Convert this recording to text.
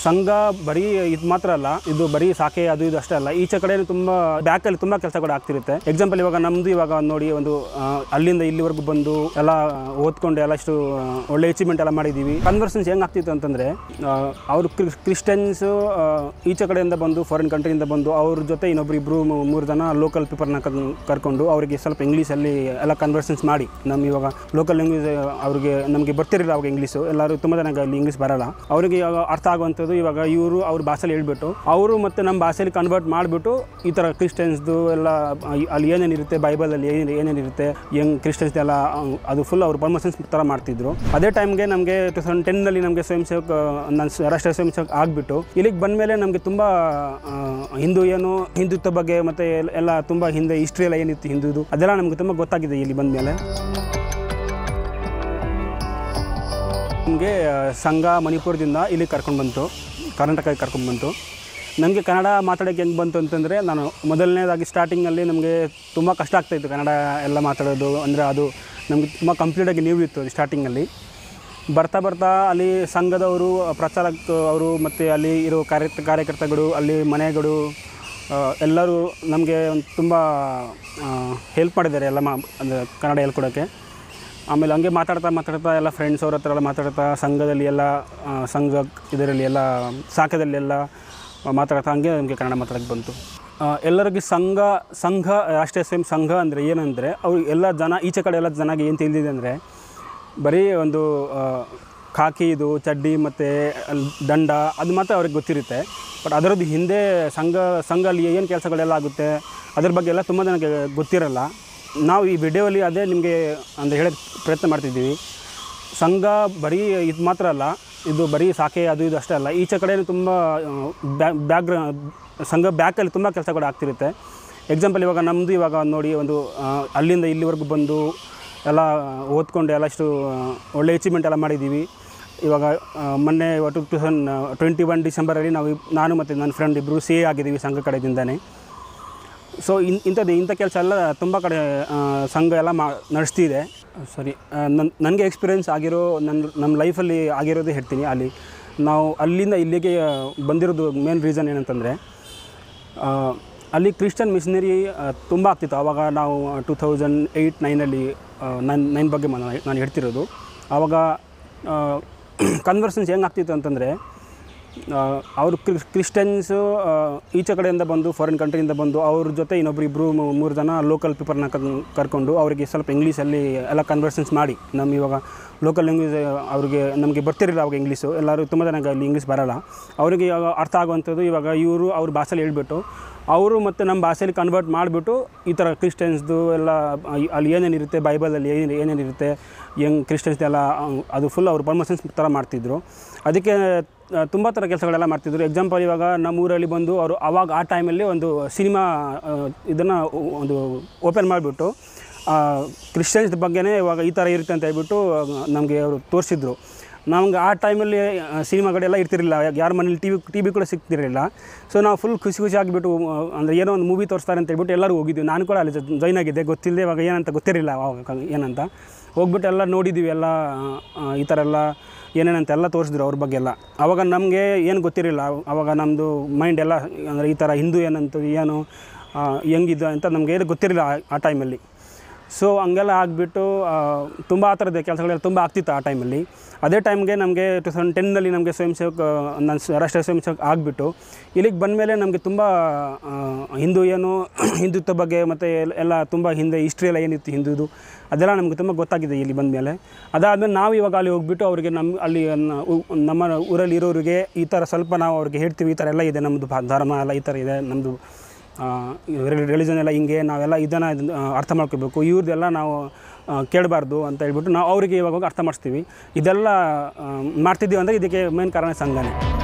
ಸಂಘ ಬರೀ ಇದು ಮಾತ್ರ ಅಲ್ಲ ಇದು ಬರೀ ಸಾಕೆ ಅದು ಇದು ಅಷ್ಟೇ ಅಲ್ಲ ಈಚೆ ಕಡೆ ತುಂಬ ಬ್ಯಾಕಲ್ಲಿ ತುಂಬ ಕೆಲಸಗಳು ಆಗ್ತಿರುತ್ತೆ ಎಕ್ಸಾಂಪಲ್ ಇವಾಗ ನಮ್ಮದು ಇವಾಗ ಒಂದ್ ನೋಡಿ ಒಂದು ಆ, ಅಲ್ಲಿಂದ ಇಲ್ಲಿವರೆಗೂ ಬಂದು ಎಲ್ಲ ಓದ್ಕೊಂಡು ಎಲ್ಲ ಇಷ್ಟು ಆ, ಒಳ್ಳೆ ಅಚೀವ್ಮೆಂಟ್ ಎಲ್ಲ ಮಾಡಿದ್ದೀವಿ ಕನ್ವರ್ಸನ್ಸ್ ಹೆಂಗೆ ಆಗ್ತಿತ್ತು ಅಂತಂದರೆ ಅವರು ಕ್ರಿಶ್ಚಿಯನ್ಸು ಈಚೆ ಕಡೆಯಿಂದ ಬಂದು ಫಾರಿನ್ ಕಂಟ್ರಿಯಿಂದ ಬಂದು ಅವ್ರ ಜೊತೆ ಇನ್ನೊಬ್ರು ಇಬ್ಬರು ಮೂರು ಜನ ಲೋಕಲ್ ಪೀಪರ್ನ ಕರ್ಕೊಂಡು ಅವರಿಗೆ ಸ್ವಲ್ಪ ಇಂಗ್ಲೀಷಲ್ಲಿ ಎಲ್ಲ ಕನ್ವರ್ಸನ್ಸ್ ಮಾಡಿ ನಮ್ಮ ಇವಾಗ ಲೋಕಲ್ ಲ್ಯಾಂಗ್ವೇಜ್ ಅವ್ರಿಗೆ ನಮಗೆ ಬರ್ತಿರಲಿಲ್ಲ ಅವಾಗ ಇಂಗ್ಲೀಷು ಎಲ್ಲರೂ ತುಂಬ ಜನ ಅಲ್ಲಿ ಇಂಗ್ಲೀಷ್ ಬರಲ್ಲ ಅವರಿಗೆ ಇವಾಗ ಅರ್ಥ ಆಗುವಂಥದ್ದು ಇವಾಗ ಇವರು ಅವ್ರ ಭಾಷೆಯಲ್ಲಿ ಹೇಳ್ಬಿಟ್ಟು ಅವರು ಮತ್ತು ನಮ್ಮ ಭಾಷೆಯಲ್ಲಿ ಕನ್ವರ್ಟ್ ಮಾಡಿಬಿಟ್ಟು ಈ ಥರ ಕ್ರಿಶ್ಚಿಯನ್ಸ್ದು ಎಲ್ಲ ಆ- ಅಲ್ಲಿ ಏನೇನಿರುತ್ತೆ ಬೈಬಲಲ್ಲಿ ಏನೇನು ಏನೇನಿರುತ್ತೆ ಹೆಂಗ್ ಕ್ರಿಶ್ಚಿಯನ್ಸ್ ಎಲ್ಲ ಆ, ಅದು ಫುಲ್ ಅವರು ಪರ್ಮಷನ್ಸ್ ಥರ ಮಾಡ್ತಿದ್ರು ಅದೇ ಟೈಮ್ಗೆ ನಮಗೆ ಟು ತೌಸಂಡ್ ಟೆನ್ನಲ್ಲಿ ನಮಗೆ ಸ್ವಯಂ ಸೇವಕ ನಾನು ರಾಷ್ಟ್ರೀಯ ಸ್ವಯಂ ಸೇವಕ ಆಗಿಬಿಟ್ಟು ಇಲ್ಲಿಗೆ ಬಂದ ಮೇಲೆ ನಮಗೆ ತುಂಬ ಆ, ಹಿಂದೂ ಏನು ಹಿಂದುತ್ವ ಬಗ್ಗೆ ಮತ್ತು ಎಲ್ಲ ತುಂಬ ಹಿಂದೆ ಹಿಸ್ಟ್ರಿ ಎಲ್ಲ ಏನಿತ್ತು ಹಿಂದೂದು ಅದೆಲ್ಲ ನಮಗೆ ತುಂಬ ಗೊತ್ತಾಗಿದೆ ಇಲ್ಲಿ ಬಂದ ಮೇಲೆ ನಮಗೆ ಸಂಘ ಮಣಿಪುರದಿಂದ ಇಲ್ಲಿ ಕರ್ಕೊಂಡು ಬಂತು ಕರ್ನಾಟಕಕ್ಕೆ ಕರ್ಕೊಂಡು ಬಂತು ನನಗೆ ಕನ್ನಡ ಮಾತಾಡೋಕ್ಕೆ ಹೆಂಗೆ ಬಂತು ಅಂತಂದರೆ ನಾನು ಮೊದಲನೇದಾಗಿ ಸ್ಟಾರ್ಟಿಂಗಲ್ಲಿ ನಮಗೆ ತುಂಬ ಕಷ್ಟ ಆಗ್ತಾಯಿತ್ತು ಕನ್ನಡ ಎಲ್ಲ ಮಾತಾಡೋದು ಅಂದರೆ ಅದು ನಮಗೆ ತುಂಬ ಕಂಪ್ಲೀಟಾಗಿ ನೀವು ಇತ್ತು ಅದು ಸ್ಟಾರ್ಟಿಂಗಲ್ಲಿ ಬರ್ತಾ ಬರ್ತಾ ಅಲ್ಲಿ ಸಂಘದವರು ಪ್ರಚಾರಕ ಅವರು ಮತ್ತು ಅಲ್ಲಿ ಇರೋ ಕಾರ್ಯ ಕಾರ್ಯಕರ್ತಗಳು ಅಲ್ಲಿ ಮನೆಗಳು ಆ, ಎಲ್ಲರೂ ನಮಗೆ ತುಂಬ ಹೆಲ್ಪ್ ಮಾಡಿದ್ದಾರೆ ಎಲ್ಲ ಮಾ ಅಂದರೆ ಕನ್ನಡ ಹೇಳ್ಕೊಡೋಕ್ಕೆ ಆಮೇಲೆ ಹಂಗೆ ಮಾತಾಡ್ತಾ ಮಾತಾಡ್ತಾ ಎಲ್ಲ ಫ್ರೆಂಡ್ಸ್ ಅವ್ರ ಹತ್ರ ಎಲ್ಲ ಮಾತಾಡ್ತಾ ಸಂಘದಲ್ಲಿ ಎಲ್ಲ ಆ, ಸಂಘ ಇದರಲ್ಲಿ ಎಲ್ಲ ಶಾಖದಲ್ಲಿ ಎಲ್ಲ ಮಾತಾಡ್ತಾ ಹಂಗೆ ನಮಗೆ ಕನ್ನಡ ಮಾತಾಡೋಕ್ಕೆ ಬಂತು ಆ, ಎಲ್ಲರಿಗೆ ಸಂಘ ಸಂಘ ರಾಷ್ಟ್ರೀಯ ಸ್ವಯಂ ಸಂಘ ಅಂದರೆ ಏನಂದರೆ ಅವ್ರು ಎಲ್ಲ ಜನ ಈಚೆ ಕಡೆ ಎಲ್ಲ ಜನಗೆ ಏನು ತಿಳಿದಿದೆ ಅಂದರೆ ಬರೀ ಒಂದು ಆ, ಖಾಕಿ ಇದು ಚಡ್ಡಿ ಮತ್ತು ಅಲ್ಲಿ ದಂಡ ಅದು ಮಾತ್ರ ಅವ್ರಿಗೆ ಗೊತ್ತಿರುತ್ತೆ ಬಟ್ ಅದರದ್ದು ಹಿಂದೆ ಸಂಘ ಸಂಘ ಅಲ್ಲಿ ಏನು ಕೆಲಸಗಳೆಲ್ಲ ಆಗುತ್ತೆ ಅದ್ರ ಬಗ್ಗೆ ಎಲ್ಲ ತುಂಬ ಜನಕ್ಕೆ ಗೊತ್ತಿರಲ್ಲ ನಾವು ಈ ವಿಡಿಯೋಲಿ ಅದೇ ನಿಮಗೆ ಅಂದರೆ ಹೇಳೋಕ್ಕೆ ಪ್ರಯತ್ನ ಮಾಡ್ತಿದ್ದೀವಿ ಸಂಘ ಬರೀ ಇದು ಮಾತ್ರ ಅಲ್ಲ ಇದು ಬರೀ ಸಾಕೆ ಅದು ಇದು ಅಷ್ಟೇ ಅಲ್ಲ ಈಚೆ ಕಡೆ ತುಂಬ ಬ್ಯಾಕ್ ಸಂಘ ಬ್ಯಾಕಲ್ಲಿ ತುಂಬ ಕೆಲಸಗಳು ಆಗ್ತಿರುತ್ತೆ ಎಕ್ಸಾಂಪಲ್ ಇವಾಗ ನಮ್ಮದು ಇವಾಗ ಒಂದ್ ನೋಡಿ ಒಂದು ಆ, ಅಲ್ಲಿಂದ ಇಲ್ಲಿವರೆಗೂ ಬಂದು ಎಲ್ಲ ಓದ್ಕೊಂಡು ಎಲ್ಲ ಇಷ್ಟು ಆ, ಒಳ್ಳೆ ಅಚೀವ್ಮೆಂಟ್ ಎಲ್ಲ ಮಾಡಿದ್ದೀವಿ ಇವಾಗ ಆ, ಮೊನ್ನೆ ಟು ತೌಸಂಡ್ ಟ್ವೆಂಟಿ ಒನ್ ಡಿಸೆಂಬರಲ್ಲಿ ನಾವು ಇಬ್- ನಾನು ಮತ್ತು ನನ್ನ ಫ್ರೆಂಡ್ ಇಬ್ಬರು ಸಿ ಎ ಆಗಿದ್ದೀವಿ ಸಂಘ ಕಡೆಯಿಂದನೇ ಸೊ ಇನ್ ಇಂಥದ್ದು ಇಂಥ ಕೆಲಸ ಎಲ್ಲ ತುಂಬ ಕಡೆ ಆ, ಸಂಘ ಎಲ್ಲ ಮಾ ನಡೆಸ್ತಿದೆ ಸರಿ ನನ್ನ ನನಗೆ ಎಕ್ಸ್ಪೀರಿಯೆನ್ಸ್ ಆಗಿರೋ ನನ್ನ ನಮ್ಮ ಲೈಫಲ್ಲಿ ಆಗಿರೋದೇ ಹೇಳ್ತೀನಿ ಅಲ್ಲಿ ನಾವು ಅಲ್ಲಿಂದ ಇಲ್ಲಿಗೆ ಬಂದಿರೋದು ಮೇನ್ ರೀಸನ್ ಏನಂತಂದರೆ ಆ, ಅಲ್ಲಿ ಕ್ರಿಶ್ಚಿಯನ್ ಮಿಷನರಿ ತುಂಬ ಆಗ್ತಿತ್ತು ಆವಾಗ ನಾವು ಟೂ ತೌಸಂಡ್ ಏಯ್ಟ್ ನೈನಲ್ಲಿ ನೈನ್ ನೈನ್ ಬಗ್ಗೆ ನಾನು ನಾನು ಹೇಳ್ತಿರೋದು ಆವಾಗ ಕನ್ವರ್ಸನ್ಸ್ ಹೆಂಗೆ ಆಗ್ತಿತ್ತು ಅಂತಂದರೆ ಅವರು ಕ್ರಿಶ್ಚಿಯನ್ಸು ಈಚೆ ಕಡೆಯಿಂದ ಬಂದು ಫಾರಿನ್ ಕಂಟ್ರಿಯಿಂದ ಬಂದು ಅವ್ರ ಜೊತೆ ಇನ್ನೊಬ್ರು ಇಬ್ಬರು ಮೂರು ಜನ ಲೋಕಲ್ ಪೀಪರ್ನ ಕರ್ಕೊಂಡು ಅವರಿಗೆ ಸ್ವಲ್ಪ ಇಂಗ್ಲೀಷಲ್ಲಿ ಎಲ್ಲ ಕನ್ವರ್ಸನ್ಸ್ ಮಾಡಿ ನಮ್ಮ ಇವಾಗ ಲೋಕಲ್ ಲ್ಯಾಂಗ್ವೇಜ್ ಅವ್ರಿಗೆ ನಮಗೆ ಬರ್ತಿರಲಿಲ್ಲ ಅವಾಗ ಇಂಗ್ಲೀಷು ಎಲ್ಲರೂ ತುಂಬ ಜನ ಅಲ್ಲಿ ಇಂಗ್ಲೀಷ್ ಬರಲ್ಲ ಅವರಿಗೆ ಇವಾಗ ಅರ್ಥ ಆಗುವಂಥದ್ದು ಇವಾಗ ಇವರು ಅವ್ರ ಭಾಷೆಯಲ್ಲಿ ಹೇಳ್ಬಿಟ್ಟು ಅವರು ಮತ್ತು ನಮ್ಮ ಭಾಷೆಯಲ್ಲಿ ಕನ್ವರ್ಟ್ ಮಾಡಿಬಿಟ್ಟು ಈ ಥರ ಕ್ರಿಶ್ಚಿಯನ್ಸ್ದು ಎಲ್ಲ ಆ- ಅಲ್ಲಿ ಏನೇನಿರುತ್ತೆ ಬೈಬಲಲ್ಲಿ ಏನೇನು ಏನೇನಿರುತ್ತೆ ಹೆಂಗ್ ಕ್ರಿಶ್ಚಿಯನ್ಸ್ ಎಲ್ಲ ಆ, ಅದು ಫುಲ್ ಅವ್ರು ಪರ್ಮಷನ್ಸ್ ಥರ ಮಾಡ್ತಿದ್ರು ಅದಕ್ಕೆ ತುಂಬ ಥರ ಕೆಲಸಗಳೆಲ್ಲ ಮಾಡ್ತಿದ್ರು ಎಕ್ಸಾಂಪಲ್ ಇವಾಗ ನಮ್ಮ ಊರಲ್ಲಿ ಬಂದು ಅವರು ಅವಾಗ ಆ ಟೈಮಲ್ಲಿ ಒಂದು ಸಿನಿಮಾ ಇದನ್ನು ಒಂದು ಓಪನ್ ಮಾಡಿಬಿಟ್ಟು ಕ್ರಿಶ್ಚಿಯನ್ಸ್ ಬಗ್ಗೆನೇ ಇವಾಗ ಈ ಥರ ಇರುತ್ತೆ ಅಂತ ಹೇಳ್ಬಿಟ್ಟು ನಮಗೆ ಅವರು ತೋರಿಸಿದ್ರು ನಮ್ಗೆ ಆ ಟೈಮಲ್ಲಿ ಸಿನಿಮಾಗಳೆಲ್ಲ ಇರ್ತಿರಲಿಲ್ಲ ಯಾರ ಮನೇಲಿ ಟಿ ವಿ ಟಿ ವಿ ಕೂಡ ಸಿಗ್ತಿರಲಿಲ್ಲ ಸೊ ನಾವು ಫುಲ್ ಖುಷಿ ಖುಷಿ ಆಗಿಬಿಟ್ಟು ಅಂದರೆ ಏನೋ ಒಂದು ಮೂವಿ ತೋರಿಸ್ತಾರೆ ಅಂತ ಹೇಳ್ಬಿಟ್ಟು ಎಲ್ಲರೂ ಹೋಗಿದ್ವಿ ನಾನು ಕೂಡ ಅಲ್ಲಿ ಜಾಯ್ನ್ ಆಗಿದ್ದೆ ಗೊತ್ತಿಲ್ಲದೆ ಇವಾಗ ಏನಂತ ಗೊತ್ತಿರಲಿಲ್ಲ ಅವಾಗ ಏನಂತ ಹೋಗ್ಬಿಟ್ಟು ಎಲ್ಲ ನೋಡಿದ್ದೀವಿ ಎಲ್ಲ ಆ, ಈ ಥರ ಎಲ್ಲ ಏನೇನಂತ ಎಲ್ಲ ತೋರಿಸಿದ್ರು ಅವ್ರ ಬಗ್ಗೆ ಎಲ್ಲ ಆವಾಗ ನಮಗೆ ಏನು ಗೊತ್ತಿರಲಿಲ್ಲ ಆವಾಗ ನಮ್ಮದು ಮೈಂಡ್ ಎಲ್ಲ ಅಂದರೆ ಈ ಥರ ಹಿಂದೂ ಏನಂತ ಏನು ಆ, ಹೆಂಗಿದ್ದು ಅಂತ ನಮಗೆ ಏನು ಗೊತ್ತಿರಲಿಲ್ಲ ಆ- ಆ ಟೈಮಲ್ಲಿ ಸೊ ಹಂಗೆಲ್ಲ ಆಗಿಬಿಟ್ಟು ತುಂಬ ಆ ಥರದ ಕೆಲಸಗಳೆಲ್ಲ ತುಂಬ ಆಗ್ತಿತ್ತು ಆ ಟೈಮಲ್ಲಿ ಅದೇ ಟೈಮ್ಗೆ ನಮಗೆ ಟು ತೌಸಂಡ್ ಟೆನ್ನಲ್ಲಿ ನಮಗೆ ಸ್ವಯಂ ಸೇವಕ ನಾನು ಸ- ರಾಷ್ಟ್ರೀಯ ಸ್ವಯಂ ಸೇವಕ ಆಗಿಬಿಟ್ಟು ಇಲ್ಲಿಗೆ ಬಂದ ಮೇಲೆ ನಮಗೆ ತುಂಬ ಆ, ಹಿಂದೂ ಏನು ಹಿಂದುತ್ವ ಬಗ್ಗೆ ಮತ್ತು ಎಲ್ಲ ತುಂಬ ಹಿಂದೆ ಹಿಸ್ಟ್ರಿ ಎಲ್ಲ ಏನಿತ್ತು ಹಿಂದೂದು ಅದೆಲ್ಲ ನಮಗೆ ತುಂಬ ಗೊತ್ತಾಗಿದೆ ಇಲ್ಲಿ ಬಂದ ಮೇಲೆ ಅದಾದಮೇಲೆ ನಾವು ಇವಾಗ ಅಲ್ಲಿ ಹೋಗ್ಬಿಟ್ಟು ಅವರಿಗೆ ನಮ್ಮ ಅಲ್ಲಿ ನ- ಉ- ನಮ್ಮ ಊರಲ್ಲಿ ಇರೋರಿಗೆ ಈ ಥರ ಸ್ವಲ್ಪ ನಾವು ಅವ್ರಿಗೆ ಹೇಳ್ತೀವಿ ಈ ಥರ ಎಲ್ಲ ಇದೆ ನಮ್ಮದು ಭಾ- ಧರ್ಮ ಎಲ್ಲ ಈ ಥರ ಇದೆ ನಮ್ಮದು ರಿಲಿಜನ್ ಎಲ್ಲ ಹಿಂಗೆ ನಾವೆಲ್ಲ ಇದನ್ನು ಇದನ್ನ, ಆ, ಅರ್ಥ ಮಾಡ್ಕೋಬೇಕು ಇವ್ರದ್ದೆಲ್ಲ ನಾವು ಆ, ಕೇಳಬಾರ್ದು ಅಂತ ಹೇಳ್ಬಿಟ್ಟು ನಾವು ಅವರಿಗೆ ಇವಾಗ ಹೋಗಿ ಅರ್ಥ ಮಾಡಿಸ್ತೀವಿ ಇದೆಲ್ಲ ಆ, ಮಾಡ್ತಿದ್ದೀವಿ ಅಂದರೆ ಇದಕ್ಕೆ ಮೇನ್ ಕಾರಣ ಸಂಘನೇ